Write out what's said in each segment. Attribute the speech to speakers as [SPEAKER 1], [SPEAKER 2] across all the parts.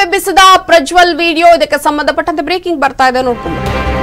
[SPEAKER 1] ಕೋಲಾಹಲವೆಬ್ಬಿಸಿದ Prajwal video ಇದಕ್ಕೆ ಸಂಬಂಧಪಟ್ಟಂತೆ breaking ಬರ್ತಾ ಇದೆ ನೋಡ್ಕೊಂಡು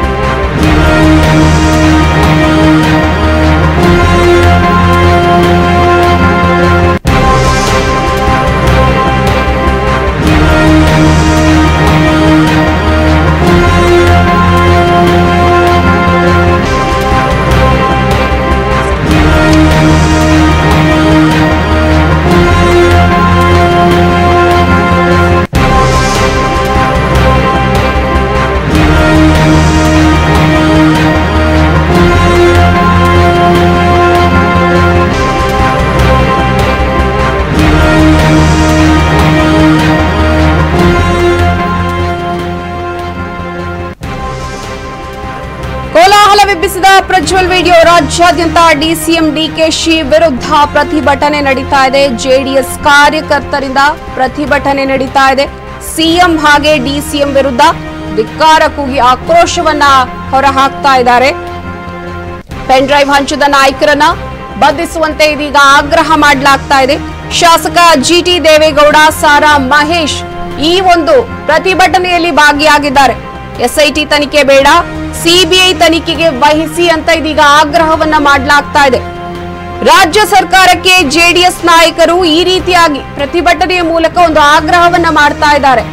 [SPEAKER 1] ಕೋಲಾಹಲವೆಬ್ಬಿಸಿದ ಪ್ರಜ್ವಲ್ ವಿಡಿಯೋ ರಾಜ್ಯಾದ್ಯಂತ ಡಿಸಿಎಂ ಡಿಕೆಶಿ ವಿರುದ್ಧ ಪ್ರತಿಭಟನೆ ನಡೀತಾ ಇದೆ ಜೆಡಿಎಸ್ ಕಾರ್ಯಕರ್ತರಿಂದ ಪ್ರತಿಭಟನೆ ನಡೀತಾ ಇದೆ ಸಿಎಂ ಹಾಗೆ ಡಿಸಿಎಂ ವಿರುದ್ಧ ಧಿಕ್ಕಾರ ಕೂಗಿ ಆಕ್ರೋಶವನ್ನ ಹೊರಹಾಕ್ತಾ ಇದ್ದಾರೆ ಪೆನ್ ಡ್ರೈವ್ ಹಂಚಿದ ನಾಯಕರನ್ನ ಬಂಧಿಸುವಂತೆ ಇದೀಗ ಆಗ್ರಹ ಮಾಡಲಾಗ್ತಾ ಇದೆ ಶಾಸಕ ಜಿಟಿ ದೇವೇಗೌಡ ಸಾರಾ ಮಹೇಶ್ ಈ ಒಂದು ಪ್ರತಿಭಟನೆಯಲ್ಲಿ ಭಾಗಿಯಾಗಿದ್ದಾರೆ ಎಸ್ಐಟಿ ತನಿಖೆ ಬೇಡ ಸಿಬಿಐ ತನಿಖೆಗೆ ವಹಿಸಿ ಅಂತ ಇದೀಗ ಆಗ್ರಹವನ್ನ ಮಾಡಲಾಗ್ತಾ ಇದೆ ರಾಜ್ಯ ಸರ್ಕಾರಕ್ಕೆ ಜೆಡಿಎಸ್ ನಾಯಕರು ಈ ರೀತಿಯಾಗಿ ಪ್ರತಿಭಟನೆಯ ಮೂಲಕ ಒಂದು ಆಗ್ರಹವನ್ನ ಮಾಡ್ತಾ ಇದ್ದಾರೆ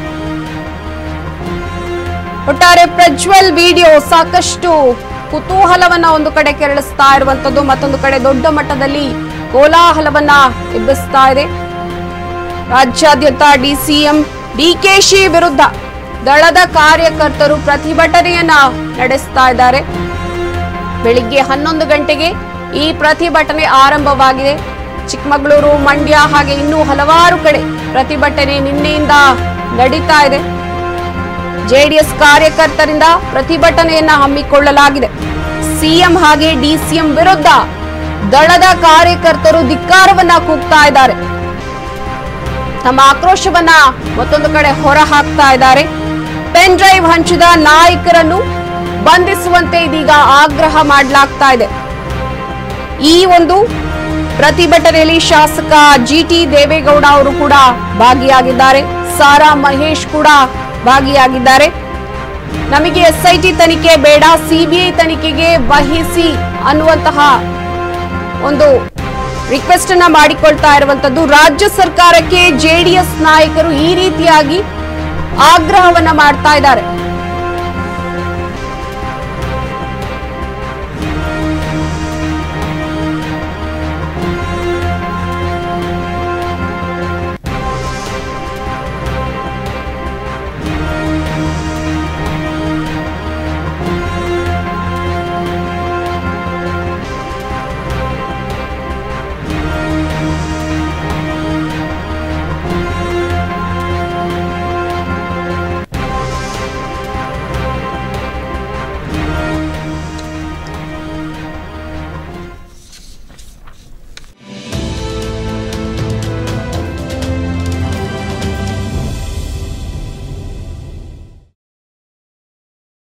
[SPEAKER 1] ಒಟ್ಟಾರೆ ಪ್ರಜ್ವಲ್ ವಿಡಿಯೋ ಸಾಕಷ್ಟು ಕುತೂಹಲವನ್ನ ಒಂದು ಕಡೆ ಕೆರಳಿಸ್ತಾ ಇರುವಂತದ್ದು ಮತ್ತೊಂದು ಕಡೆ ದೊಡ್ಡ ಮಟ್ಟದಲ್ಲಿ ಕೋಲಾಹಲವನ್ನ ಎಬ್ಬಿಸ್ತಾ ಇದೆ ರಾಜ್ಯಾದ್ಯಂತ ಡಿಸಿಎಂ ಡಿಕೆಶಿ ವಿರುದ್ಧ ದಳದ ಕಾರ್ಯಕರ್ತರು ಪ್ರತಿಭಟನೆಯನ್ನ ನಡೆಸ್ತಾ ಇದ್ದಾರೆ ಬೆಳಿಗ್ಗೆ ಹನ್ನೊಂದು ಗಂಟೆಗೆ ಈ ಪ್ರತಿಭಟನೆ ಆರಂಭವಾಗಿದೆ ಚಿಕ್ಕಮಗಳೂರು ಮಂಡ್ಯ ಹಾಗೆ ಇನ್ನೂ ಹಲವಾರು ಕಡೆ ಪ್ರತಿಭಟನೆ ನಿನ್ನೆಯಿಂದ ನಡೀತಾ ಇದೆ ಜೆಡಿಎಸ್ ಕಾರ್ಯಕರ್ತರಿಂದ ಪ್ರತಿಭಟನೆಯನ್ನ ಹಮ್ಮಿಕೊಳ್ಳಲಾಗಿದೆ ಸಿಎಂ ಹಾಗೆ ಡಿಸಿಎಂ ವಿರುದ್ಧ ದಳದ ಕಾರ್ಯಕರ್ತರು ಧಿಕ್ಕಾರವನ್ನ ಕೂಗ್ತಾ ಇದ್ದಾರೆ ತಮ್ಮ ಆಕ್ರೋಶವನ್ನ ಮತ್ತೊಂದು ಕಡೆ ಹೊರ ಹಾಕ್ತಾ ಇದ್ದಾರೆ ಪೆನ್ ಡ್ರೈವ್ ಹಂಚಿದ ನಾಯಕರನ್ನು ಬಂಧಿಸುವಂತೆ ಇದೀಗ ಆಗ್ರಹ ಮಾಡಲಾಗ್ತಾ ಇದೆ ಈ ಒಂದು ಪ್ರತಿಭಟನೆಯಲ್ಲಿ ಶಾಸಕ ಜಿಟಿ ದೇವೇಗೌಡ ಅವರು ಕೂಡ ಭಾಗಿಯಾಗಿದ್ದಾರೆ ಸಾರಾ ಮಹೇಶ್ ಕೂಡ ಭಾಗಿಯಾಗಿದ್ದಾರೆ ನಮಗೆ ಎಸ್ಐಟಿ ತನಿಖೆ ಬೇಡ ಸಿಬಿಐ ತನಿಖೆಗೆ ವಹಿಸಿ ಅನ್ನುವಂತಹ ಒಂದು ರಿಕ್ವೆಸ್ಟ್ ಅನ್ನ ಮಾಡಿಕೊಳ್ತಾ ಇರುವಂತದ್ದು ರಾಜ್ಯ ಸರ್ಕಾರಕ್ಕೆ ಜೆಡಿಎಸ್ ನಾಯಕರು ಈ ರೀತಿಯಾಗಿ ಆಗ್ರಹವನ್ನ ಮಾಡ್ತಾ ಇದ್ದಾರೆ